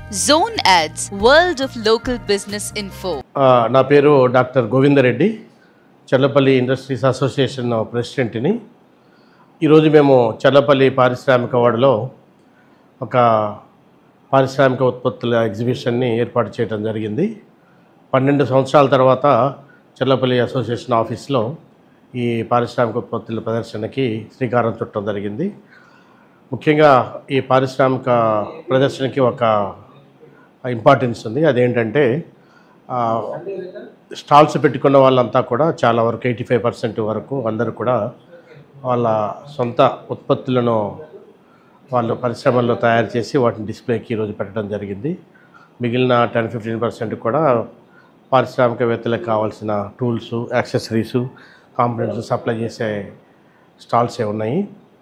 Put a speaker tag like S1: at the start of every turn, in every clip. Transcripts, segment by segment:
S1: Zone Ads, World of Local Business Info.
S2: ఆ, నా పేరు doctor Govindareddy Challapalli industries association ప్రెసిడెంట్ని ఈరోజు మేము చల్లపల్లి పారిశ్రామిక వాడలో ఒక పారిశ్రామిక ఉత్పత్తుల ఎగ్జిబిషన్ని ఏర్పాటు చేయడం జరిగింది పన్నెండు సంవత్సరాల తర్వాత చల్లపల్లి అసోసియేషన్ ఆఫీస్లో ఈ పారిశ్రామిక ఉత్పత్తుల ప్రదర్శనకి శ్రీకారం చుట్టడం జరిగింది ముఖ్యంగా ఈ పారిశ్రామిక ప్రదర్శనకి ఒక ఇంపార్టెన్స్ ఉంది అదేంటంటే ఆ, స్టాల్స్ పెట్టుకున్న వాళ్ళంతా కూడా చాలా వరకు ఎయిటీ ఫైవ్ పర్సెంట్ వరకు అందరూ కూడా వాళ్ళ సొంత ఉత్పత్తులను వాళ్ళు పరిశ్రమల్లో తయారు చేసి వాటిని డిస్ప్లేకి ఈరోజు పెట్టడం జరిగింది మిగిలిన టెన్ ఫిఫ్టీన్ పర్సెంట్ కూడా పారిశ్రామికవేత్తలకు కావాల్సిన టూల్స్ యాక్సెసరీస్ కాంపనెంట్స్ సప్లై చేసే స్టాల్సే ఉన్నాయి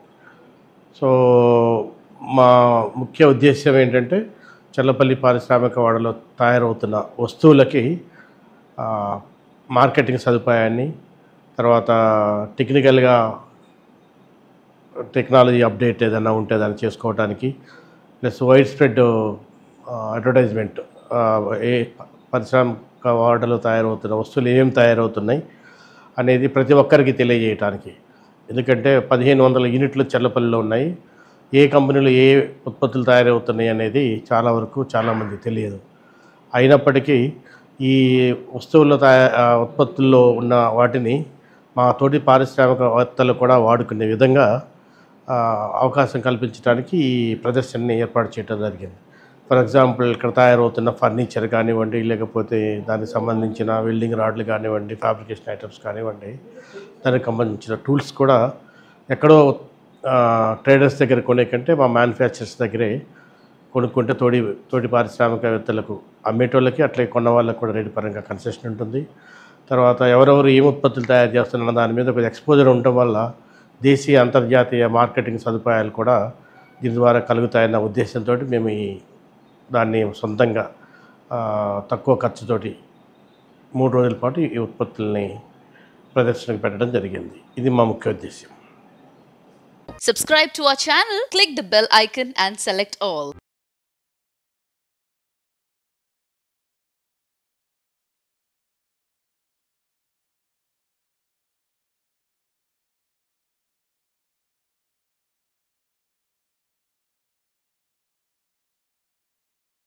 S2: సో మా ముఖ్య ఉద్దేశం ఏంటంటే చల్లపల్లి పారిశ్రామిక వాడలో తయారవుతున్న వస్తువులకి ఆ, మార్కెటింగ్ సదుపాయాన్ని తర్వాత టెక్నికల్గా టెక్నాలజీ అప్డేట్ ఏదైనా ఉంటే దాన్ని చేసుకోవడానికి ప్లస్ వైడ్ స్ప్రెడ్ అడ్వర్టైజ్మెంట్ ఏ పారిశ్రామిక వాడలో తయారవుతున్న వస్తువులు ఏమేమి తయారవుతున్నాయి అనేది ప్రతి ఒక్కరికి తెలియజేయటానికి ఎందుకంటే పదిహేను వందల యూనిట్లు చల్లపల్లిలో ఉన్నాయి ఏ కంపెనీలు ఏ ఉత్పత్తులు తయారవుతున్నాయి అనేది చాలా వరకు చాలామంది తెలియదు అయినప్పటికీ ఈ వస్తువుల తయా ఆ, ఉత్పత్తుల్లో ఉన్న వాటిని మా తోటి పారిశ్రామికవేత్తలు కూడా వాడుకునే విధంగా ఆ, అవకాశం కల్పించడానికి ఈ ప్రదర్శనని ఏర్పాటు చేయడం జరిగింది ఫర్ ఎగ్జాంపుల్ ఇక్కడ తయారవుతున్న ఫర్నిచర్ కానివ్వండి లేకపోతే దానికి సంబంధించిన వెల్డింగ్ రాడ్లు కానివ్వండి ఫ్యాబ్రికేషన్ ఐటమ్స్ కానివ్వండి దానికి సంబంధించిన టూల్స్ కూడా ఎక్కడో ట్రేడర్స్ దగ్గర కొనే కంటే మా మ్యానుఫ్యాక్చర్స్ దగ్గరే కొనుక్కుంటే తోడి తోటి పారిశ్రామికవేత్తలకు అమ్మేటోళ్ళకి అట్లే కొన్న వాళ్ళకి కూడా రేటు పరంగా కన్సెషన్ ఉంటుంది తర్వాత ఎవరెవరు ఏం ఉత్పత్తులు తయారు చేస్తున్న దాని మీద కొంచెం ఎక్స్పోజర్ ఉండటం వల్ల దేశీయ అంతర్జాతీయ మార్కెటింగ్ సదుపాయాలు కూడా దీని ద్వారా కలుగుతాయన్న ఉద్దేశంతో మేము ఈ దాన్ని సొంతంగా ఆ, తక్కువ ఖర్చుతోటి మూడు రోజుల పాటు ఈ ఉత్పత్తుల్ని ప్రదర్శనకు పెట్టడం జరిగింది ఇది మా ముఖ్య ఉద్దేశం
S1: Subscribe to our channel, click the bell icon, and select all.